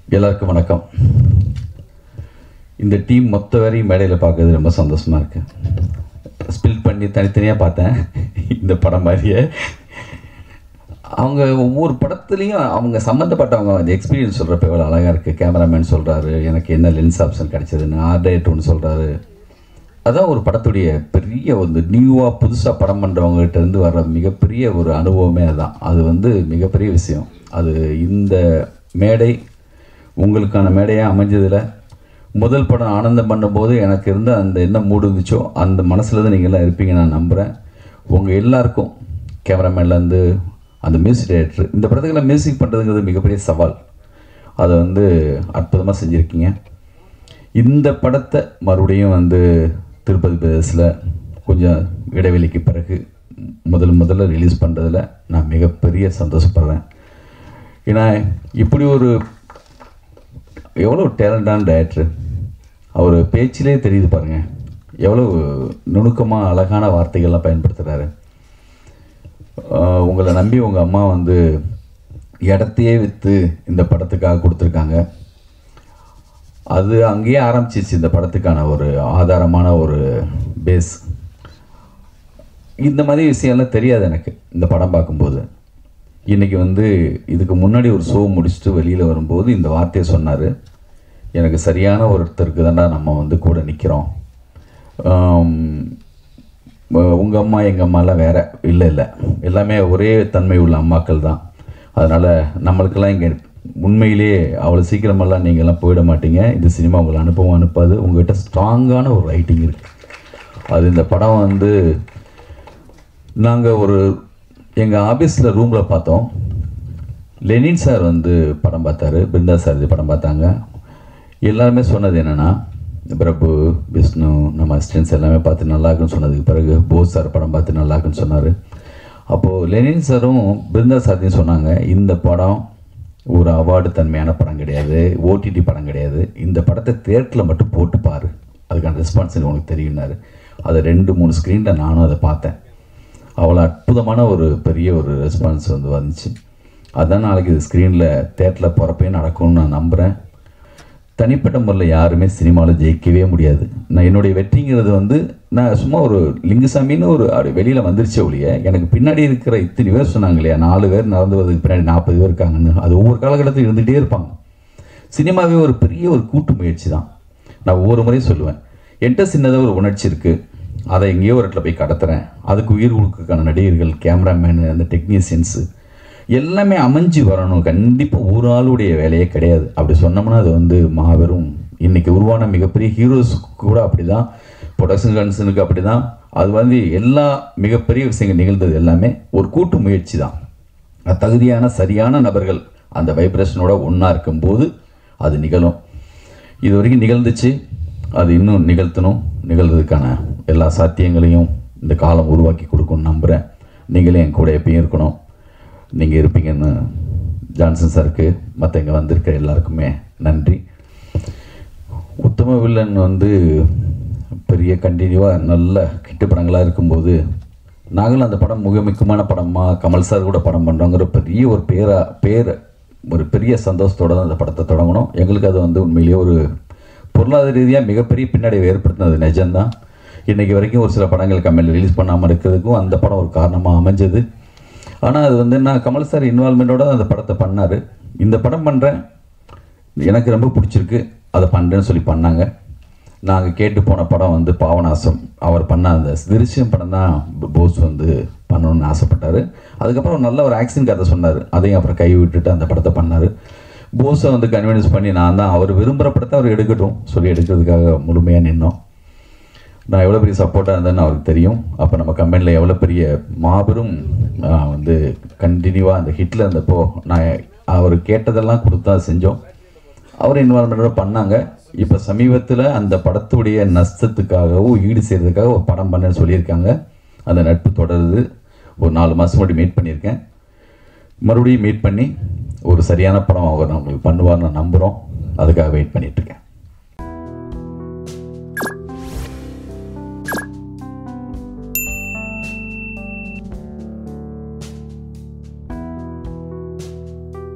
எல்லாருக்கும் வணக்கம் இந்த டீம் மொத்த வரையும் மேடையில் பார்க்கறது ரொம்ப சந்தோஷமாக இருக்கு ஸ்பில் பண்ணி தனித்தனியாக பார்த்தேன் இந்த படம் மாதிரியே அவங்க ஒவ்வொரு படத்துலையும் அவங்க சம்மந்தப்பட்டவங்க அந்த எக்ஸ்பீரியன்ஸ் சொல்கிறப்ப எவ்வளோ அழகாக இருக்குது கேமராமேன் சொல்கிறாரு எனக்கு என்ன லென்ஸ் ஆப்ஷன் கிடைச்சதுன்னு ஆர்ட் டைரக்டர் ஒன்று சொல்கிறாரு அதான் ஒரு படத்துடைய பெரிய ஒரு நியூவாக புதுசாக படம் பண்ணுறவங்ககிட்ட இருந்து வர்ற மிகப்பெரிய ஒரு அனுபவமே அதுதான் அது வந்து மிகப்பெரிய விஷயம் அது இந்த மேடை உங்களுக்கான மேடையாக அமைஞ்சதில் முதல் படம் ஆனந்தம் பண்ணும்போது எனக்கு இருந்த அந்த என்ன மூடு இருந்துச்சோ அந்த மனசில் தான் நீங்கள் எல்லாம் இருப்பீங்க நான் நம்புகிறேன் உங்கள் எல்லாருக்கும் கேமராமேன்லேருந்து அந்த மியூசிக் டைரக்டர் இந்த படத்துக்கெல்லாம் மியூசிக் பண்ணுறதுங்கிறது மிகப்பெரிய சவால் அதை வந்து அற்புதமாக செஞ்சுருக்கீங்க இந்த படத்தை மறுபடியும் வந்து திருப்பதி பிரதேசில் கொஞ்சம் இடைவெளிக்கு பிறகு முதல் முதல்ல ரிலீஸ் பண்ணுறதுல நான் மிகப்பெரிய சந்தோஷப்படுறேன் ஏன்னா இப்படி ஒரு எவ்வளோ டேலண்டான டைரக்டர் அவர் பேச்சிலே தெரியுது பாருங்கள் எவ்வளோ நுணுக்கமாக அழகான வார்த்தைகள்லாம் பயன்படுத்துகிறாரு ஆஹ் உங்களை நம்பி உங்கள் அம்மா வந்து இடத்தையே விற்று இந்த படத்துக்காக கொடுத்துருக்காங்க அது அங்கேயே ஆரம்பிச்சிச்சு இந்த படத்துக்கான ஒரு ஆதாரமான ஒரு பேஸ் இந்த மாதிரி விஷயம்லாம் தெரியாது எனக்கு இந்த படம் பார்க்கும்போது இன்றைக்கி வந்து இதுக்கு முன்னாடி ஒரு ஷோ முடிச்சுட்டு வெளியில் வரும்போது இந்த வார்த்தையை சொன்னார் எனக்கு சரியான ஒருத்தருக்கு தான்டா நம்ம வந்து கூட நிற்கிறோம் உங்கள் அம்மா எங்கள் அம்மாலாம் வேற இல்லை இல்லை எல்லாமே ஒரே தன்மை உள்ள அம்மாக்கள் தான் அதனால் நம்மளுக்கெல்லாம் இங்கே உண்மையிலேயே அவ்வளோ சீக்கிரமெல்லாம் நீங்கள்லாம் போயிட மாட்டீங்க இந்த சினிமா உங்களை அனுப்பவும் அனுப்பாது உங்கள்கிட்ட ஸ்ட்ராங்கான ஒரு ரைட்டிங் இருக்குது அது இந்த படம் வந்து நாங்கள் ஒரு எங்கள் ஆஃபீஸில் ரூமில் பார்த்தோம் லெனின் சார் வந்து படம் பார்த்தாரு பிருந்தா சார் இது படம் பார்த்தாங்க எல்லாருமே சொன்னது என்னென்னா பிரபு விஷ்ணு நம்ம அசிஸ்டன்ஸ் எல்லாமே பார்த்து நல்லா இருக்குன்னு சொன்னதுக்கு பிறகு போஸ் சார் படம் பார்த்து நல்லா இருக்குன்னு சொன்னார் அப்போது லெனின் சாரும் பிருந்தா சார்த்தையும் சொன்னாங்க இந்த படம் ஒரு அவார்டு தன்மையான படம் கிடையாது ஓடிடி படம் கிடையாது இந்த படத்தை தேட்டரில் மட்டும் போட்டு பாரு அதுக்கான ரெஸ்பான்ஸ் உனக்கு தெரியும்னாரு அதை ரெண்டு மூணு ஸ்க்ரீனில் நானும் அதை பார்த்தேன் அவ்வளோ அற்புதமான ஒரு பெரிய ஒரு ரெஸ்பான்ஸ் வந்து வந்துச்சு அதான் நாளைக்கு இது ஸ்க்ரீனில் தேட்டரில் போகிறப்பே நடக்கும்னு நான் நம்புகிறேன் தனிப்பட்ட முறையில் யாருமே சினிமாவில் ஜெயிக்கவே முடியாது நான் என்னுடைய வெற்றிங்கிறது வந்து நான் சும்மா ஒரு லிங்குசாமின்னு ஒரு அப்படி வெளியில் வந்துருச்சே ஒழிய எனக்கு பின்னாடி இருக்கிற இத்தனை பேர் சொன்னாங்க இல்லையா நாலு பேர் நடந்து வரதுக்கு பின்னாடி நாற்பது பேர் இருக்காங்கன்னு அது ஒவ்வொரு காலகட்டத்தில் இருந்துகிட்டே இருப்பாங்க சினிமாவே ஒரு பெரிய ஒரு கூட்டு முயற்சி தான் நான் ஒவ்வொரு முறையும் சொல்லுவேன் என்கிட்ட சின்னதாக ஒரு உணர்ச்சி இருக்குது அதை எங்கேயோ ஒரு இடத்துல போய் கடத்துறேன் அதுக்கு உயிர் கொடுக்கக்கான நடிகர்கள் கேமராமேனு அந்த டெக்னீஷியன்ஸு எல்லாமே அமைஞ்சு வரணும் கண்டிப்பாக ஒரு ஆளுடைய வேலையே கிடையாது அப்படி சொன்னோம்னா அது வந்து மாபெரும் இன்னைக்கு உருவான மிகப்பெரிய ஹீரோஸுக்கு கூட அப்படி தான் ப்ரொடக்ஷன் கன்சனுக்கு அப்படி தான் அது வந்து எல்லா மிகப்பெரிய விஷயங்கள் நிகழ்ந்தது எல்லாமே ஒரு கூட்டு முயற்சி தான் அது தகுதியான சரியான நபர்கள் அந்த வைப்ரேஷனோட ஒன்றா இருக்கும்போது அது நிகழும் இது வரைக்கும் நிகழ்ந்துச்சு அது இன்னும் நிகழ்த்தணும் நிகழ்றதுக்கான எல்லா சாத்தியங்களையும் இந்த காலம் உருவாக்கி கொடுக்கும்னு நம்புகிறேன் நீங்களே என் கூட எப்பயும் இருக்கணும் நீங்கள் இருப்பீங்கன்னு ஜான்சன் சாருக்கு மற்ற இங்கே வந்திருக்கிற எல்லாருக்குமே நன்றி உத்தம வில்லன் வந்து பெரிய கண்டினியூவாக நல்ல கிட்டு படங்களாக இருக்கும்போது நாங்களும் அந்த படம் மிக முக்கியமான படமாக கமல் சார் கூட படம் பண்ணுறோங்கிற பெரிய ஒரு பேரா பேர் ஒரு பெரிய சந்தோஷத்தோட தான் அந்த படத்தை தொடங்கணும் எங்களுக்கு அது வந்து உண்மையிலேயே ஒரு பொருளாதார ரீதியாக மிகப்பெரிய பின்னடைவு ஏற்படுத்தினது நிஜம்தான் இன்றைக்கி வரைக்கும் ஒரு சில படங்கள் கம்மியில் ரிலீஸ் பண்ணாமல் இருக்கிறதுக்கும் அந்த படம் ஒரு காரணமாக அமைஞ்சது ஆனால் அது வந்து நான் கமல் சார் இன்வால்மெண்ட்டோட தான் அந்த படத்தை பண்ணார் இந்த படம் பண்ணுறேன் எனக்கு ரொம்ப பிடிச்சிருக்கு அதை பண்ணுறேன்னு சொல்லி பண்ணாங்க நாங்கள் கேட்டு போன படம் வந்து பாவநாசம் அவர் பண்ண அந்த திருஷ்யம் படம் தான் போஸ் வந்து பண்ணணும்னு ஆசைப்பட்டார் அதுக்கப்புறம் நல்ல ஒரு ஆக்ஷன் கதை சொன்னார் அதையும் அப்புறம் கை விட்டுட்டு அந்த படத்தை பண்ணார் போஸை வந்து கன்வின்ஸ் பண்ணி நான் தான் அவர் விரும்புகிற படத்தை அவர் எடுக்கட்டும் சொல்லி எடுக்கிறதுக்காக முழுமையாக நின்னோம் நான் எவ்வளோ பெரிய சப்போர்ட்டாக இருந்தேன்னு அவருக்கு தெரியும் அப்போ நம்ம கம்பெனியில் எவ்வளோ பெரிய மாபெரும் ஆஹ், வந்து கண்டினியூவாக அந்த ஹிட்டில் இருந்தப்போ நான் அவர் கேட்டதெல்லாம் கொடுத்தா செஞ்சோம் அவர் இன்வால்மெண்ட்டோட பண்ணாங்க இப்போ சமீபத்தில் அந்த படத்துடைய நஷ்டத்துக்காகவும் ஈடு செய்கிறதுக்காக ஒரு படம் பண்ணேன்னு சொல்லியிருக்காங்க அந்த நட்பு தொடருது ஒரு நாலு மாதம் முன்னாடி மீட் பண்ணியிருக்கேன் மறுபடியும் மீட் பண்ணி ஒரு சரியான படம் அவர் நம்மளுக்கு பண்ணுவார்னு நான் நம்புகிறோம் அதுக்காக வெயிட் பண்ணிகிட்ருக்கேன்